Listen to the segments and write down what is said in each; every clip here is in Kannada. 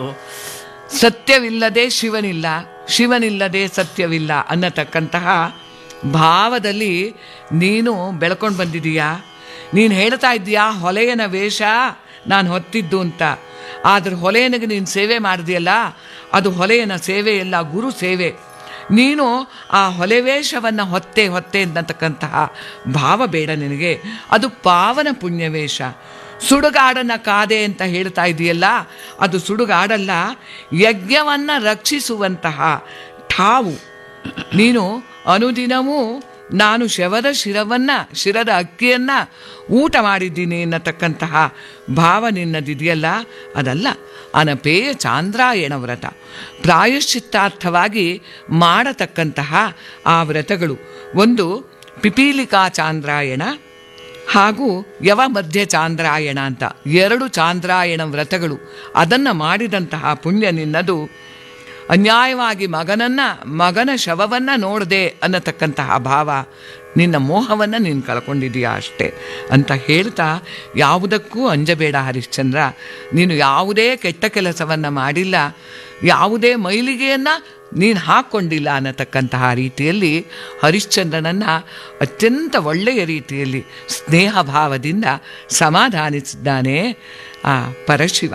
ಸತ್ಯವಿಲ್ಲದೆ ಶಿವನಿಲ್ಲ ಶಿವನಿಲ್ಲದೆ ಸತ್ಯವಿಲ್ಲ ಅನ್ನತಕ್ಕಂತಹ ಭಾವದಲ್ಲಿ ನೀನು ಬೆಳ್ಕೊಂಡು ಬಂದಿದೀಯಾ ನೀನು ಹೇಳ್ತಾ ಇದ್ದೀಯಾ ಹೊಲೆಯನ ವೇಷ ನಾನು ಹೊತ್ತಿದ್ದು ಅಂತ ಆದ್ರೆ ಹೊಲೆಯನಿಗೆ ನೀನು ಸೇವೆ ಮಾಡಿದೆಯಲ್ಲ ಅದು ಹೊಲೆಯನ ಸೇವೆಯಲ್ಲ ಗುರು ಸೇವೆ ನೀನು ಆ ಹೊಲೆವೇಷವನ್ನು ಹೊತ್ತೆ ಹೊತ್ತೆ ಅನ್ನತಕ್ಕಂತಹ ಭಾವ ಬೇಡ ನಿನಗೆ ಅದು ಪಾವನ ಪುಣ್ಯವೇಷ ಸುಡುಗಾಡನ್ನ ಕಾದೆ ಅಂತ ಹೇಳ್ತಾ ಇದೆಯಲ್ಲ ಅದು ಸುಡುಗಾಡಲ್ಲ ಯಜ್ಞವನ್ನು ರಕ್ಷಿಸುವಂತಹ ಠಾವು ನೀನು ಅನುದಿನವೂ ನಾನು ಶವದ ಶಿರವನ್ನ ಶಿರದ ಅಕ್ಕಿಯನ್ನ ಊಟ ಮಾಡಿದ್ದೀನಿ ಅನ್ನತಕ್ಕಂತಹ ಭಾವ ನಿನ್ನದಿದೆಯಲ್ಲ ಅದಲ್ಲ ಅನಪೇಯ ಚಾಂದ್ರಾಯಣ ವ್ರತ ಪ್ರಾಯಶ್ಚಿತ್ತಾರ್ಥವಾಗಿ ಮಾಡತಕ್ಕಂತಹ ಆ ವ್ರತಗಳು ಒಂದು ಪಿಪೀಲಿಕಾ ಚಾಂದ್ರಾಯಣ ಹಾಗೂ ಯವ ಮಧ್ಯ ಚಾಂದ್ರಾಯಣ ಅಂತ ಎರಡು ಚಾಂದ್ರಾಯಣ ವ್ರತಗಳು ಅದನ್ನು ಮಾಡಿದಂತಹ ಪುಣ್ಯ ನಿನ್ನದು ಅನ್ಯಾಯವಾಗಿ ಮಗನನ್ನ ಮಗನ ಶವವನ್ನ ನೋಡದೆ ಅನ್ನತಕ್ಕಂತಹ ಭಾವ ನಿನ್ನ ಮೋಹವನ್ನು ನೀನು ಕಳ್ಕೊಂಡಿದೀಯಾ ಅಷ್ಟೇ ಅಂತ ಹೇಳ್ತಾ ಯಾವುದಕ್ಕೂ ಅಂಜಬೇಡ ಹರಿಶ್ಚಂದ್ರ ನೀನು ಯಾವುದೇ ಕೆಟ್ಟ ಕೆಲಸವನ್ನು ಮಾಡಿಲ್ಲ ಯಾವುದೇ ಮೈಲಿಗೆಯನ್ನು ನೀನು ಹಾಕ್ಕೊಂಡಿಲ್ಲ ಅನ್ನತಕ್ಕಂತಹ ರೀತಿಯಲ್ಲಿ ಹರಿಶ್ಚಂದ್ರನನ್ನು ಅತ್ಯಂತ ಒಳ್ಳೆಯ ರೀತಿಯಲ್ಲಿ ಸ್ನೇಹ ಭಾವದಿಂದ ಸಮಾಧಾನಿಸಿದ್ದಾನೆ ಆ ಪರಶಿವ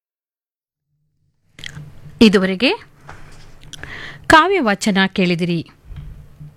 ಇದುವರೆಗೆ ಕಾವ್ಯ ವಾಚನ ಕೇಳಿದಿರಿ